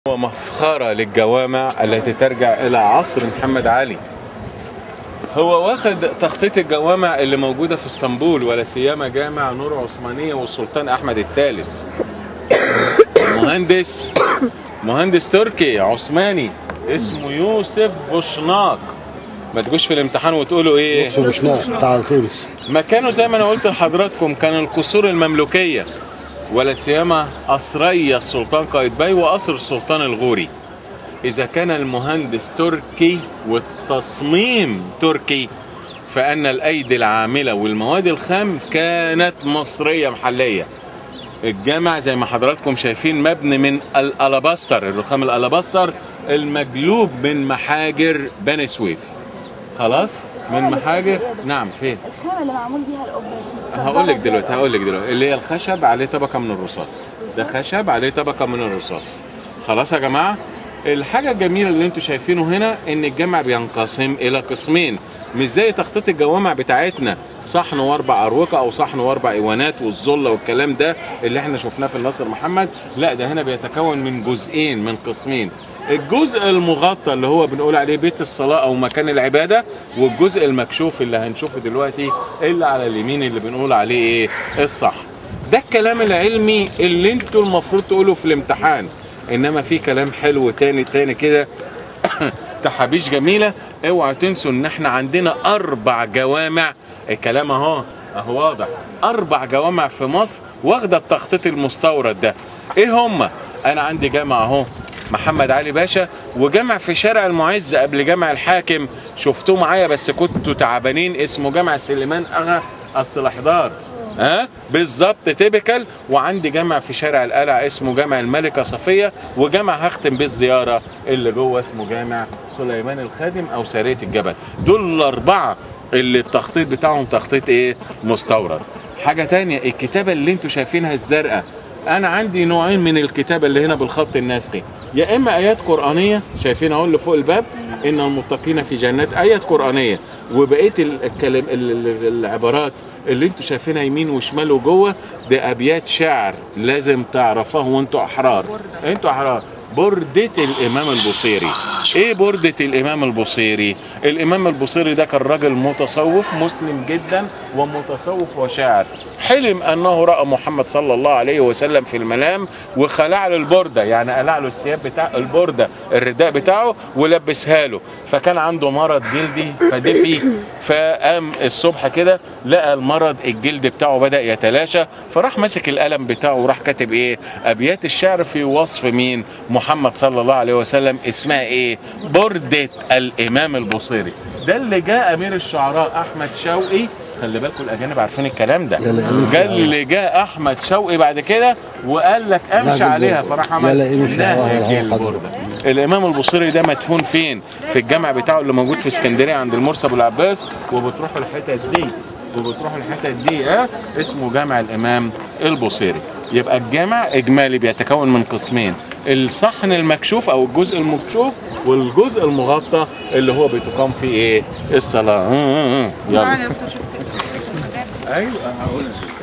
ومفخرة للجوامع التي ترجع إلى عصر محمد علي هو واخد تخطيط الجوامع اللي موجودة في اسطنبول ولا سيما جامع نور عثمانية والسلطان أحمد الثالث مهندس مهندس تركي عثماني اسمه يوسف بوشناق ما تجوش في الامتحان وتقولوا ايه في بوشناق بتاع تونس مكانه زي ما انا قلت لحضراتكم كان القصور المملوكيه ولا سيما قصري السلطان قايتباي وقصر السلطان الغوري اذا كان المهندس تركي والتصميم تركي فان الايدي العامله والمواد الخام كانت مصريه محليه الجامع زي ما حضراتكم شايفين مبني من الالاباستر الرخام الالاباستر المجلوب من محاجر بني سويف خلاص من محاجر نعم فين الخامة اللي معمول بيها القبة دي هقول لك دلوقتي هقول لك دلوقتي اللي هي الخشب عليه طبقه من الرصاص ده خشب عليه طبقه من الرصاص خلاص يا جماعه الحاجه الجميله اللي انتم شايفينه هنا ان الجامع بينقسم الى قسمين مش زي تخطيط الجوامع بتاعتنا صحن واربع اروقه او صحن واربع ايوانات والظله والكلام ده اللي احنا شفناه في الناصر محمد لا ده هنا بيتكون من جزئين من قسمين الجزء المغطى اللي هو بنقول عليه بيت الصلاة أو مكان العبادة والجزء المكشوف اللي هنشوفه دلوقتي اللي على اليمين اللي بنقول عليه إيه الصح ده الكلام العلمي اللي انتوا المفروض تقولوا في الامتحان انما في كلام حلو تاني تاني كده تحابيش جميلة اوعوا تنسوا ان احنا عندنا اربع جوامع الكلام اهو اهو واضح اربع جوامع في مصر واخده التخطيط المستورد ده ايه هما انا عندي جامع اهو محمد علي باشا وجامع في شارع المعز قبل جامع الحاكم شفتوه معايا بس كنتوا تعبانين اسمه جامع سليمان اغا الصلاحدار ها بالظبط تيبيكال وعندي جامع في شارع القلعه اسمه جامع الملكه صفيه وجامع هختم بيه الزياره اللي جوه اسمه جامع سليمان الخادم او ساريه الجبل دول الاربعه اللي التخطيط بتاعهم تخطيط ايه مستورد حاجه تانية الكتابه اللي انتوا شايفينها الزرقاء انا عندي نوعين من الكتابه اللي هنا بالخط النسخي يا اما ايات قرانيه شايفين اهو اللي فوق الباب ان المتقين في جنات ايات قرانيه وبقيه الكلام ال- ال- العبارات اللي انتوا شايفينها يمين وشمال وجوه ده ابيات شعر لازم تعرفوها وانتوا احرار انتوا احرار بردة الإمام البصيري إيه بردة الإمام البصيري الإمام البصيري ده كان راجل متصوف مسلم جدا ومتصوف وشاعر حلم أنه رأى محمد صلى الله عليه وسلم في المنام وخلع له البردة يعني قلع له الثياب بتاع البردة الرداء بتاعه ولبسها له فكان عنده مرض جلدي فدفي فقام الصبح كده لقى المرض الجلد بتاعه بدأ يتلاشى فراح ماسك القلم بتاعه وراح كاتب ايه ابيات الشعر في وصف مين محمد صلى الله عليه وسلم اسمها ايه بردة الامام البصيري ده اللي جاء امير الشعراء احمد شوقي خلي بالكم الاجانب عارفين الكلام ده يا لئيم جاء في اللي جاء احمد شوقي بعد كده وقال لك امشي لا عليها بالبردة. فراح يا عمل لئيم في نهج هواها قدر. البردة الامام البصيري ده مدفون فين في الجامع بتاعه اللي موجود في اسكندريه عند المرسى ابو العباس وبتروحوا الحتت دي وبتروحوا الحتت دي اه اسمه جامع الامام البصيري يبقى الجامع اجمالي بيتكون من قسمين الصحن المكشوف او الجزء المكشوف والجزء المغطى اللي هو بتقام فيه ايه الصلاه آه، آه، آه. يلا معنا يا دكتور شوف ايوه هقول